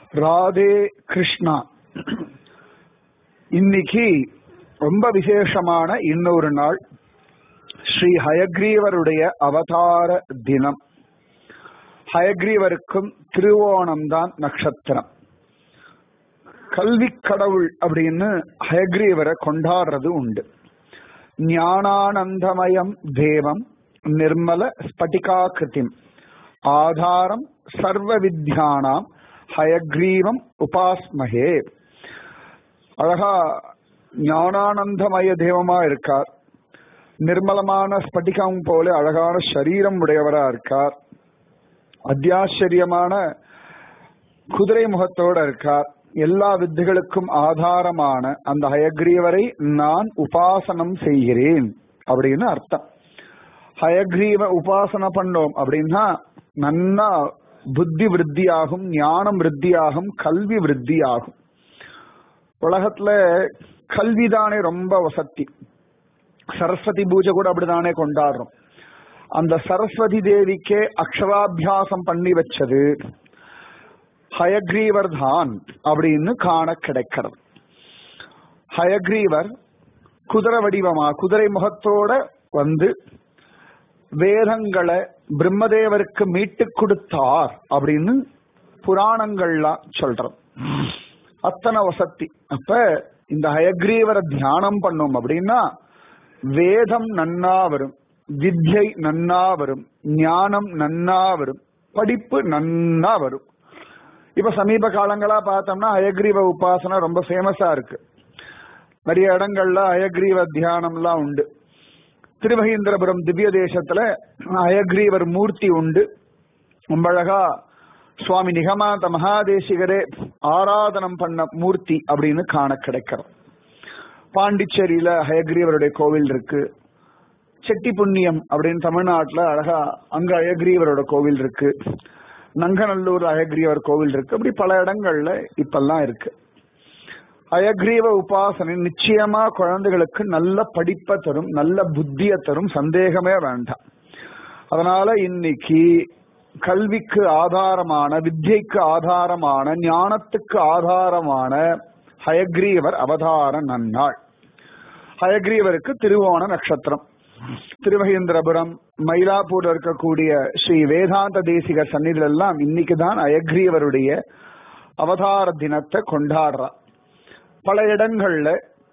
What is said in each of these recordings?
ராதே கிருஷ்ணா இன்னைக்கு ரொம்ப விசேஷமான இன்னொரு நாள் ஸ்ரீ ஹயக்ரீவருடைய அவதார தினம் ஹயக்ரீவருக்கும் திருவோணம் தான் நட்சத்திரம் கல்வி கடவுள் அப்படின்னு ஹயக்ரீவரை கொண்டாடுறது உண்டு ஞானானந்தமயம் தேவம் நிர்மல ஸ்பட்டிகாக்கிருதிம் ஆதாரம் சர்வ வித்யானாம் ஹயக்ரீவம் உபாஸ்மகே அழகா ஞானானந்தமய தேவமா இருக்கார் நிர்மலமான ஸ்பட்டிகம் போல அழகான சரீரம் உடையவரா இருக்கார் அத்தியாச்சரியமான குதிரை முகத்தோட இருக்கார் எல்லா வித்தைகளுக்கும் ஆதாரமான அந்த ஹயக்ரீவரை நான் உபாசனம் செய்கிறேன் அப்படின்னு அர்த்தம் ஹயக்ரீவ உபாசனை பண்ணோம் அப்படின்னா நன்னா புத்தி விருத்தியாகும் ஞானம் விருத்தியாகும் கல்வி விருத்தியாகும் உலகத்துல கல்விதானே ரொம்ப வசதி சரஸ்வதி பூஜை கூட அப்படிதானே கொண்டாடுறோம் அந்த சரஸ்வதி தேவிக்கே அக்ஷராபியாசம் பண்ணி வச்சது ஹயக்ரீவர் தான் அப்படின்னு காண கிடைக்கிறது ஹயக்ரீவர் குதிரை வடிவமா குதிரை முகத்தோட வந்து வேதங்களை பிரம்மதேவருக்கு மீட்டு கொடுத்தார் அப்படின்னு புராணங்கள்லாம் சொல்றோம் அத்தனை வசதி அப்ப இந்த ஹயக்ரீவரை தியானம் பண்ணோம் அப்படின்னா வேதம் நன்னா வரும் வித்யை நன்னா வரும் ஞானம் நன்னா வரும் படிப்பு நன்னா வரும் இப்ப சமீப காலங்களா பார்த்தோம்னா அயக்ரீவ உபாசனை ரொம்ப ஃபேமஸா இருக்கு நிறைய இடங்கள்ல அயக்ரீவ தியானம்லாம் உண்டு திருமகேந்திரபுரம் திவ்ய தேசத்துல அயக்ரீவர் மூர்த்தி உண்டு ரொம்ப அழகா சுவாமி நிகமாந்த மகாதேசிகரே ஆராதனம் பண்ண மூர்த்தி அப்படின்னு காண கிடைக்கிறோம் பாண்டிச்சேரியில ஹயக்ரீவருடைய கோவில் இருக்கு செட்டி புண்ணியம் அப்படின்னு தமிழ்நாட்டுல அழகா அங்க அயக்ரீவரோட கோவில் இருக்கு நங்கநல்லூர் அயக்ரீவர் கோவில் இருக்கு அப்படி பல இடங்கள்ல இப்பெல்லாம் இருக்கு அயக்ரீவ உபாசனை நிச்சயமா குழந்தைகளுக்கு நல்ல படிப்பை தரும் நல்ல புத்திய தரும் சந்தேகமே வேண்டாம் அதனால இன்னைக்கு கல்விக்கு ஆதாரமான வித்யைக்கு ஆதாரமான ஞானத்துக்கு ஆதாரமான ஹயக்ரீவர் அவதார நன்னாள் ஹயக்ரீவருக்கு திருவோண நட்சத்திரம் திருமகேந்திரபுரம் மயிலாப்பூர்ல இருக்கக்கூடிய ஸ்ரீ வேதாந்த தேசிக சன்னிதில எல்லாம் இன்னைக்குதான் அயக்ரீவருடைய அவதார தினத்தை கொண்டாடுறா பல இடங்கள்ல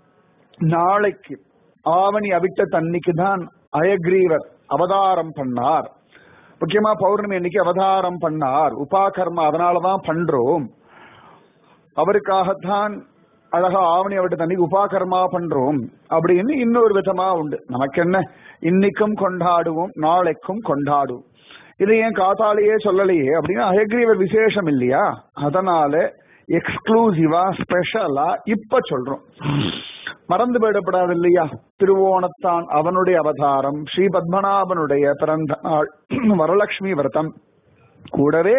நாளைக்கு ஆவணி அவிட்ட தன்னைக்கு தான் அயக்ரீவர் அவதாரம் பண்ணார் முக்கியமா பௌர்ணமி அன்னைக்கு அவதாரம் பண்ணார் உபாகர்மா அதனாலதான் பண்றோம் அவருக்காகத்தான் அழகா ஆவணி அவட்ட தண்ணிக்கு உபாகர்மா பண்றோம் அப்படின்னு இன்னொரு விதமா உண்டு நமக்கு என்ன இன்னைக்கும் கொண்டாடுவோம் நாளைக்கும் கொண்டாடுவோம் இதை ஏன் காத்தாலேயே சொல்லலையே அப்படின்னா அயக்ரீவர் விசேஷம் இல்லையா அதனால எக்ஸ்க்ளூசிவா ஸ்பெஷலா இப்ப சொல்றோம் மறந்து போயிடப்படாது இல்லையா திருவோணத்தான் அவனுடைய அவதாரம் ஸ்ரீ பத்மநாபனுடைய பிறந்த நாள் வரலட்சுமி விரதம் கூடவே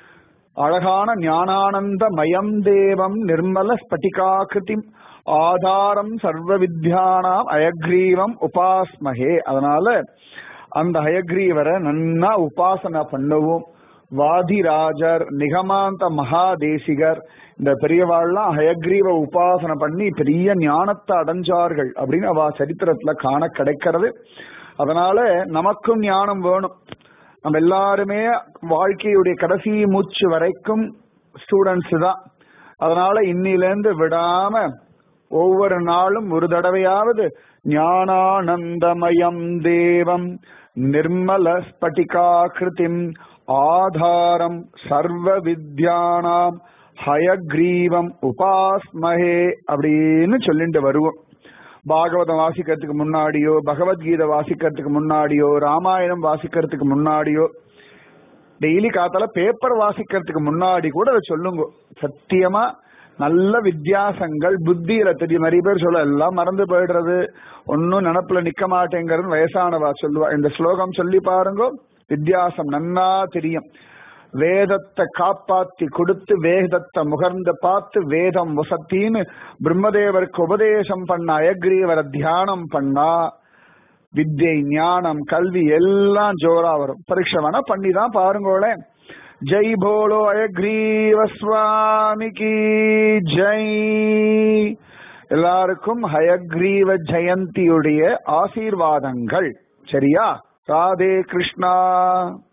அழகான ஞானானந்த மயம் தேவம் நிர்மல ஸ்பட்டிகாக்கிருதி ஆதாரம் சர்வ வித்யானாம் அயக்ரீவம் உபாஸ்மகே அதனால அந்த ஹயக்ரீவரை நன்னா உபாசனை பண்ணுவோம் வாதிராஜர் நிகமாந்த மகாதேசிகர் இந்த பெரியவாள்லாம் ஹயக்ரீவ உபாசனை பண்ணி பெரிய ஞானத்தை அடைஞ்சார்கள் அப்படின்னு அவ சரித்திரத்துல காண கிடைக்கிறது அதனால நமக்கும் ஞானம் வேணும் நம்ம எல்லாருமே வாழ்க்கையுடைய கடைசி மூச்சு வரைக்கும் ஸ்டூடெண்ட்ஸ் தான் அதனால இன்னிலேருந்து விடாம ஒவ்வொரு நாளும் ஒரு தடவையாவது ஞானானந்தமயம் தேவம் நிர்மல ஸ்பட்டிகாக்கிருதிம் ஆதாரம் சர்வ வித்யானாம் ஹயக்ரீவம் உபாஸ்மஹே அப்படின்னு சொல்லிட்டு வருவோம் பாகவதம் வாசிக்கிறதுக்கு முன்னாடியோ பகவத்கீதை வாசிக்கிறதுக்கு முன்னாடியோ ராமாயணம் வாசிக்கிறதுக்கு முன்னாடியோ டெய்லி காத்தால பேப்பர் வாசிக்கிறதுக்கு முன்னாடி கூட அதை சொல்லுங்க சத்தியமா நல்ல வித்தியாசங்கள் புத்தியில தெரியும் நிறைய பேர் சொல்ல எல்லாம் மறந்து போயிடுறது ஒன்னும் நினப்புல நிக்க மாட்டேங்கிறது வயசானவா சொல்லுவா இந்த ஸ்லோகம் சொல்லி பாருங்க வித்தியாசம் நன்னா தெரியும் வேதத்தை காப்பாத்தி கொடுத்து வேதத்தை முகர்ந்து பார்த்து வேதம் வசத்தின்னு பிரம்மதேவருக்கு உபதேசம் பண்ண அயக்ரீவரை தியானம் பண்ணா வித்யை ஞானம் கல்வி எல்லாம் ஜோரா வரும் பரீட்சை வேணா பண்ணி தான் பாருங்களேன் ஜெய் போலோ அயக்ரீவ சுவாமிக்கு ஜெய் எல்லாருக்கும் ஹயக்ரீவ ஜெயந்தியுடைய ஆசீர்வாதங்கள் சரியா ராதே கிருஷ்ணா